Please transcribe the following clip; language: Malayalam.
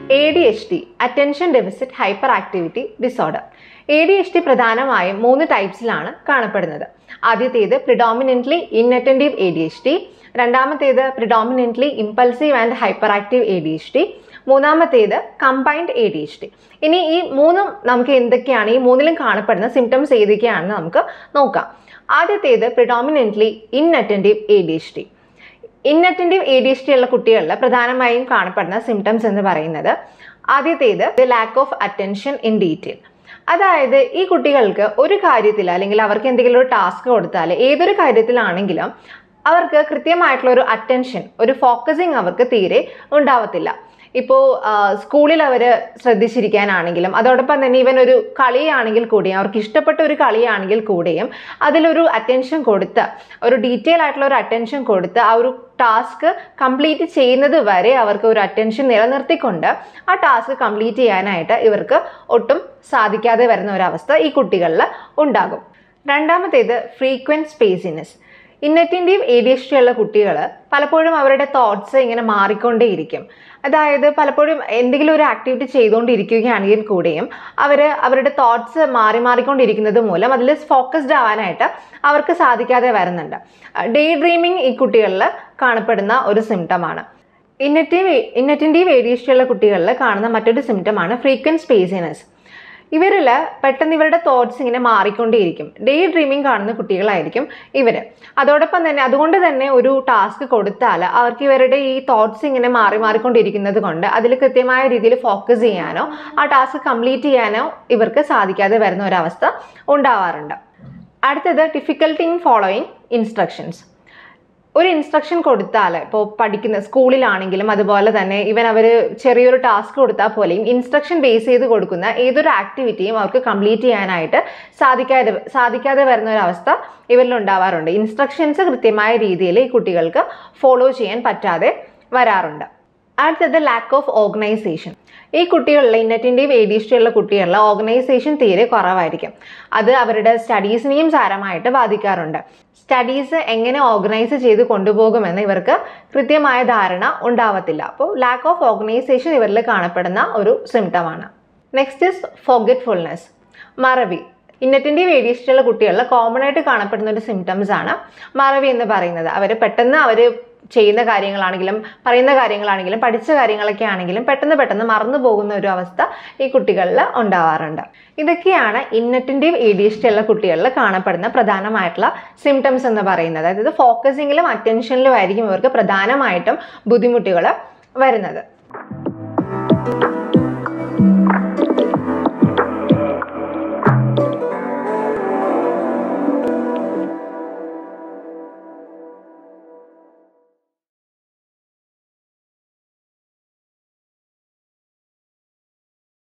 A D H D attention deficit hyperactivity disorder A D H D പ്രധാനമായും മൂന്ന് ടൈപ്സിലാണ് കാണപ്പെടുന്നത് ആദ്യത്തേത് predominantly inattentive A D H D രണ്ടാമത്തേത് predominantly impulsive and hyperactive A D H D മൂന്നാമത്തേത് combined A D H D ഇനി ഈ മൂന്നും നമുക്ക് എന്തൊക്കെയാണ് ഈ മൂന്നിലും കാണപ്പെടുന്ന സിംറ്റംസ് ഏതൊക്കെയാണെന്ന് നമുക്ക് നോക്കാം ആദ്യത്തേത് predominantly inattentive A D H D inattentive A D H D ഉള്ള കുട്ടികളിൽ പ്രധാനമായും കാണപ്പെടുന്ന സിംറ്റംസ് എന്ന് പറയുന്നത് ആദ്യത്തേത് the lack of attention in detail അതായത് ഈ കുട്ടികൾക്ക് ഒരു കാര്യത്തിൽ അല്ലെങ്കിൽ അവർക്ക് എന്തെങ്കിലും ഒരു ടാസ്ക് കൊടുത്താൽ ഏതൊരു കാര്യത്തിലാണെങ്കിലും അവർക്ക് കൃത്യമായിട്ടുള്ള ഒരു അറ്റൻഷൻ ഒരു ഫോക്കസിങ് അവർക്ക് തീരെ ഉണ്ടാവത്തില്ല ഇപ്പോൾ സ്കൂളിൽ അവർ ശ്രദ്ധിച്ചിരിക്കാനാണെങ്കിലും അതോടൊപ്പം തന്നെ ഇവൻ ഒരു കളിയാണെങ്കിൽ കൂടിയും അവർക്ക് ഇഷ്ടപ്പെട്ട ഒരു കളിയാണെങ്കിൽ കൂടിയും അതിലൊരു അറ്റൻഷൻ കൊടുത്ത് ഒരു ഡീറ്റെയിൽ ആയിട്ടുള്ള ഒരു അറ്റൻഷൻ കൊടുത്ത് ആ ഒരു ടാസ്ക് കംപ്ലീറ്റ് ചെയ്യുന്നത് വരെ അവർക്ക് ഒരു അറ്റൻഷൻ നിലനിർത്തിക്കൊണ്ട് ആ ടാസ്ക് കംപ്ലീറ്റ് ചെയ്യാനായിട്ട് ഇവർക്ക് ഒട്ടും സാധിക്കാതെ വരുന്ന ഒരവസ്ഥ ഈ കുട്ടികളിൽ ഉണ്ടാകും രണ്ടാമത്തേത് frequent spaciness inattentive A D H D ഉള്ള കുട്ടികൾ പലപ്പോഴും അവരുടെ തോട്ട്സ് ഇങ്ങനെ മാറിക്കൊണ്ടേയിരിക്കും അതായത് പലപ്പോഴും എന്തെങ്കിലും ഒരു ആക്ടിവിറ്റി ചെയ്തുകൊണ്ടിരിക്കുകയാണെങ്കിൽ കൂടിയും അവർ അവരുടെ തോട്ട്സ് മാറി മാറിക്കൊണ്ടിരിക്കുന്നത് മൂലം അതിൽ ഫോക്കസ്ഡ് ആവാനായിട്ട് അവർക്ക് സാധിക്കാതെ വരുന്നുണ്ട് ഡേ ഡ്രീമിങ് ഈ കുട്ടികളിൽ കാണപ്പെടുന്ന ഒരു സിംറ്റമാണ് ഇന്നറ്റീവ് inattentive A D H D ഉള്ള കുട്ടികളിൽ കാണുന്ന മറ്റൊരു സിംറ്റമാണ് ഫ്രീക്വൻറ്റ് സ്പേസിനെസ് ഇവരിൽ പെട്ടെന്ന് ഇവരുടെ തോട്ട്സ് ഇങ്ങനെ മാറിക്കൊണ്ടേയിരിക്കും ഡേ ഡ്രീമിംഗ് കാണുന്ന കുട്ടികളായിരിക്കും ഇവർ അതോടൊപ്പം തന്നെ അതുകൊണ്ട് തന്നെ ഒരു ടാസ്ക് കൊടുത്താൽ അവർക്ക് ഇവരുടെ ഈ തോട്ട്സ് ഇങ്ങനെ മാറി മാറിക്കൊണ്ടിരിക്കുന്നത് കൊണ്ട് അതിൽ കൃത്യമായ രീതിയിൽ ഫോക്കസ് ചെയ്യാനോ ആ ടാസ്ക് കംപ്ലീറ്റ് ചെയ്യാനോ ഇവർക്ക് സാധിക്കാതെ വരുന്ന ഒരവസ്ഥ ഉണ്ടാവാറുണ്ട് അടുത്തത് ഡിഫിക്കൽട്ടി ഇൻ ഫോളോയിങ് ഇൻസ്ട്രക്ഷൻസ് ഒരു ഇൻസ്ട്രക്ഷൻ കൊടുത്താൽ ഇപ്പോൾ പഠിക്കുന്ന സ്കൂളിലാണെങ്കിലും അതുപോലെ തന്നെ ഇവൻ അവർ ചെറിയൊരു ടാസ്ക് കൊടുത്താൽ പോലെയും ഇൻസ്ട്രക്ഷൻ ബേസ് ചെയ്ത് കൊടുക്കുന്ന ഏതൊരു ആക്ടിവിറ്റിയും അവർക്ക് കംപ്ലീറ്റ് ചെയ്യാനായിട്ട് സാധിക്കാതെ സാധിക്കാതെ വരുന്ന ഒരു അവസ്ഥ ഇവരിൽ ഉണ്ടാവാറുണ്ട് ഇൻസ്ട്രക്ഷൻസ് കൃത്യമായ രീതിയിൽ ഈ കുട്ടികൾക്ക് ഫോളോ ചെയ്യാൻ പറ്റാതെ വരാറുണ്ട് അടുത്തത് ലാക്ക് ഓഫ് ഓർഗനൈസേഷൻ ഈ കുട്ടികളിൽ ഇന്നറ്റിൻ്റെയും എ ഡി എച്ച് ഉള്ള കുട്ടികളിൽ ഓർഗനൈസേഷൻ തീരെ കുറവായിരിക്കും അത് അവരുടെ സ്റ്റഡീസിനെയും സാരമായിട്ട് ബാധിക്കാറുണ്ട് സ്റ്റഡീസ് എങ്ങനെ ഓർഗനൈസ് ചെയ്ത് കൊണ്ടുപോകുമെന്ന് ഇവർക്ക് കൃത്യമായ ധാരണ ഉണ്ടാവത്തില്ല അപ്പോൾ ലാക്ക് ഓഫ് ഓർഗനൈസേഷൻ ഇവരിൽ കാണപ്പെടുന്ന ഒരു സിംറ്റമാണ് നെക്സ്റ്റ് ഇസ് ഫോഗറ്റ്ഫുൾനെസ് മറവി ഇന്നറ്റിൻ്റെ വേരിയസ്റ്റുള്ള കുട്ടികളിൽ കോമൺ ആയിട്ട് കാണപ്പെടുന്ന ഒരു സിംറ്റംസ് ആണ് മറവി എന്ന് പറയുന്നത് അവർ പെട്ടെന്ന് അവർ ചെയ്യുന്ന കാര്യങ്ങളാണെങ്കിലും പറയുന്ന കാര്യങ്ങളാണെങ്കിലും പഠിച്ച കാര്യങ്ങളൊക്കെ ആണെങ്കിലും പെട്ടെന്ന് പെട്ടെന്ന് മറന്നു പോകുന്ന ഒരു അവസ്ഥ ഈ കുട്ടികളിൽ ഉണ്ടാവാറുണ്ട് ഇതൊക്കെയാണ് ഇന്നറ്റൻറ്റീവ് എ ഡി എച്ച് ഉള്ള കുട്ടികളിൽ കാണപ്പെടുന്ന പ്രധാനമായിട്ടുള്ള സിംറ്റംസ് എന്ന് പറയുന്നത് അതായത് ഫോക്കസിങ്ങിലും അറ്റൻഷനിലും ആയിരിക്കും ഇവർക്ക് പ്രധാനമായിട്ടും ബുദ്ധിമുട്ടുകൾ വരുന്നത്